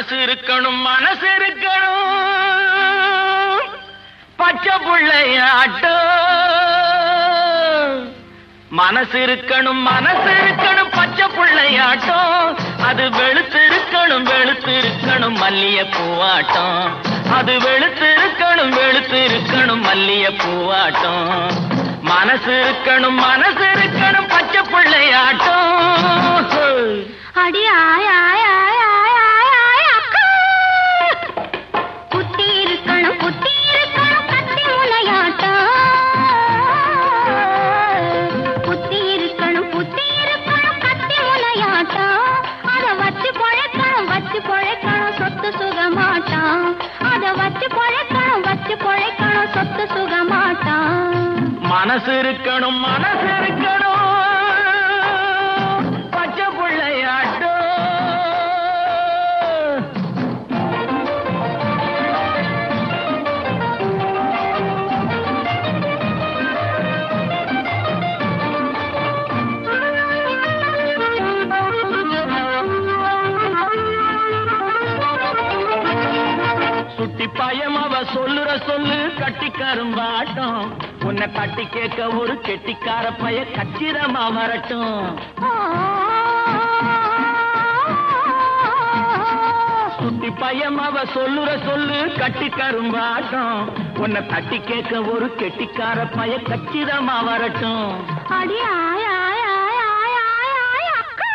மனசு இருக்கணும் மனசு இருக்கணும் பச்சை புள்ளையாட்டம் மனசு இருக்கணும் மனசு இருக்கணும் பச்சை புள்ளையாட்டம் அது வெளுத்து இருக்கணும் வெளுத்து இருக்கணும் மல்லிய பூவாட்டம் அது வெளுத்து இருக்கணும் வெளுத்து இருக்கணும் மல்லிய பூவாட்டம் மனசு இருக்கணும் மனசு இருக்கணும் பச்சை புள்ளையாட்டம் அடி ஆய் ஆய் ஆய் ஆய் ஆய் ஆய் அக்கா புத்தி இருக்கணும் புத்தி இருக்கணும் கத்தி முனையாட்டம் புத்தி இருக்கணும் புத்தி இருக்கணும் கத்தி முனையாட்டம் அத வச்சு பொழைக்கணும் வச்சு பொழைக்கணும் சொத்து சுகமாட்டான் அத வச்சு பொழைக்கணும் வச்சு பொழைக்கணும் சொத்து சுகமாட்டான் மனசு இருக்கணும் மனசு இருக்கணும் பச்சை புள்ளையாட்டம் சுட்டி பயம் அவ சொல்லுற சொல்லு கட்டி கரும்பாட்டம் உன்னை கட்டி கேட்க ஒரு கெட்டிக்கார பைய கச்சிதமா வரட்டும் சுட்டி பயம் அவ சொல்லுற சொல்லு கட்டி கரும்பாட்டம் உன்னை தட்டி கேட்க ஒரு கெட்டிக்கார பைய கச்சிதமா வரட்டும் அடி ஆய் ஆய் ஆய் ஆய் ஆய் ஆய் அக்கா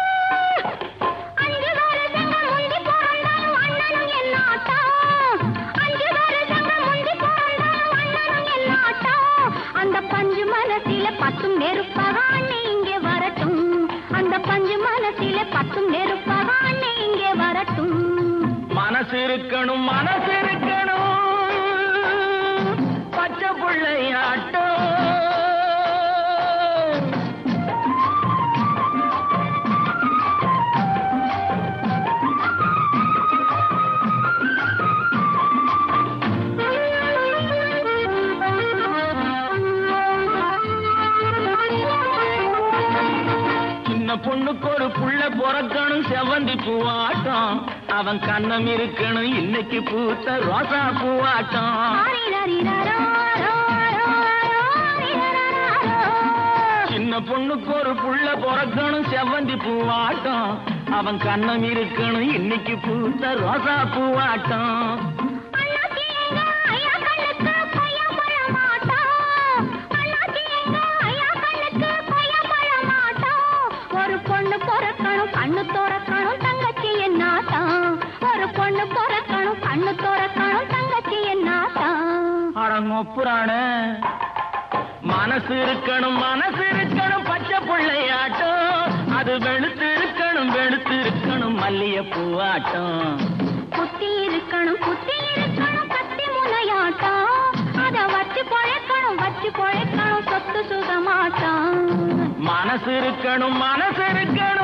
அஞ்சு வருஷங்க முந்தி பிறந்தாலும் அண்ணனும் என்னாட்டம் அஞ்சு வருஷங்க முந்தி பிறந்தாலும் அண்ணனும் என்னாட்டம் அந்த பஞ்சு மனசில பத்தும் நெருப்பாக அண்ணே இங்கே வரட்டும் அந்த பஞ்சு மனசில பத்தும் நெருப்பாக அண்ணே இங்கே வரட்டும் மனசு இருக்கணும் மனசு இருக்கணும் பச்சை புள்ளையாட்டம் சின்ன பொண்ணுக்கு ஒரு புள்ள பிறக்கணும் செவந்தி பூவாட்டம் அவன் கண்ணம் இருக்கணும் இன்னைக்கு பூத்த ரோசா பூவாட்டம் சின்ன பொண்ணுக்கு ஒரு புள்ள பிறக்கணும் செவந்தி பூவாட்டம் அவன் கண்ணம் இருக்கணும் இன்னைக்கு பூத்த ரோசா பூவாட்டம் அண்ணாச்சி எங்க ஐயா கண்ணுக்கு பையன் பழ மாட்டான் அண்ணாச்சி எங்க ஐயா கண்ணுக்கு பையன் பழ மாட்டான் ஒரு பொண்ணு பிறக்கணும் கண்ணு திறக்கணும் தங்கச்சி என்னாட்டம் ஒரு பொண்ணு பிறக்கணும் கண்ணு திறக்கணும் தங்கச்சி என்னாட்டம் அடங்கொப்புறான மனசு இருக்கணும் மனசு இருக்கணும் பச்சை பிள்ளையாட்டம் அது வெளுத்து இருக்கணும் வெளுத்து இருக்கணும் மல்லிய பூவாட்டம் புத்தி இருக்கணும் புத்தி இருக்கணும் கத்தி முனையாட்டம் அத வச்சு பொழைக்கணும் வச்சு பொழைக்கணும் சொத்து சுகமாட்டம் மனசு இருக்கணும் மனசு இருக்கணும்